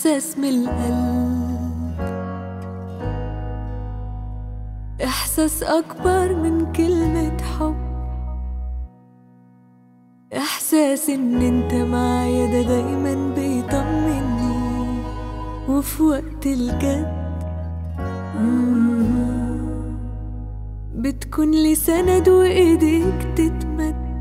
إحساس من القلب إحساس أكبر من كلمة حب إحساس إن أنت معايا ده دايما بيطمني وفي وقت الجد مم. بتكون لي سند وإيديك تتمد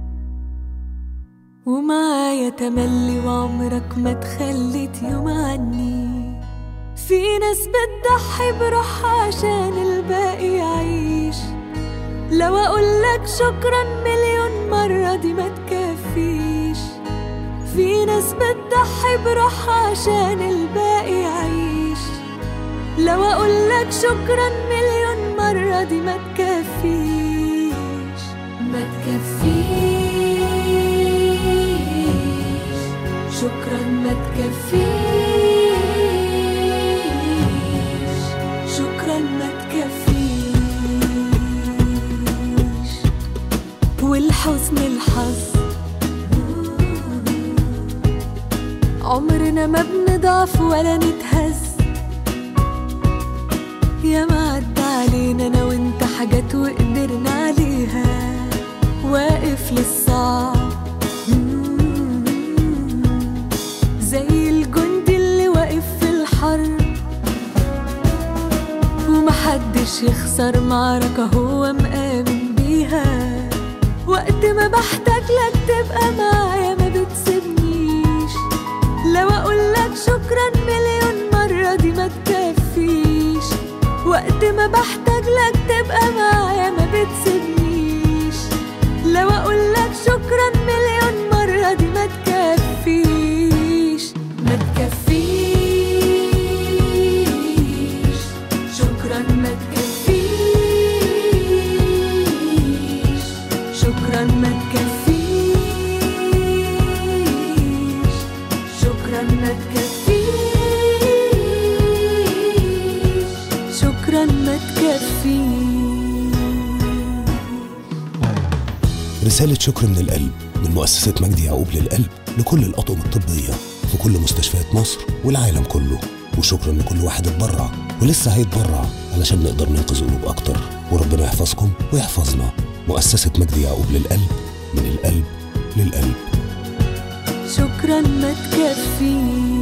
ومعايا تملي وعمرك ما تخليت يوم عني في ناس بتضحي بروحها عشان الباقي يعيش لو اقولك شكرا مليون مرة دي ما تكفيش في ناس بتضحي بروحها عشان الباقي يعيش لو اقولك شكرا مليون مرة دي ما تكفيش ما تكفيش شكرا ما تكفيش شكرا ما تكفيش والحزن الحظ عمرنا ما بنضعف ولا نتهز يا ما عدى علينا انا وانت حاجات وقدرنا عليها واقف للصعب مم. زي الجندي اللي واقف في الحرب ومحدش يخسر معركة هو مآمن بيها وقت ما بحتاج لك تبقى معايا ما بتسيبنيش لو اقولك شكرا مليون مرة دي ما تكفيش وقت ما بحتاج لك تبقى معايا ما بتسيبنيش لو اقولك شكرا مليون مرة دي ما تكفيش ما تكفيش شكرا ما تكفيش شكرا ما تكفيش شكرا ما تكفيش شكرا ما تكفيش رسالة شكر من القلب من مؤسسة مجدي يعقوب للقلب لكل الأطقم الطبية في كل مستشفيات مصر والعالم كله وشكرا لكل واحد اتبرع ولسه هيتبرع علشان نقدر ننقذ قلوب أكتر وربنا يحفظكم ويحفظنا مؤسسة مجدي يعقوب للقلب من القلب للقلب شكرا ما تكفيش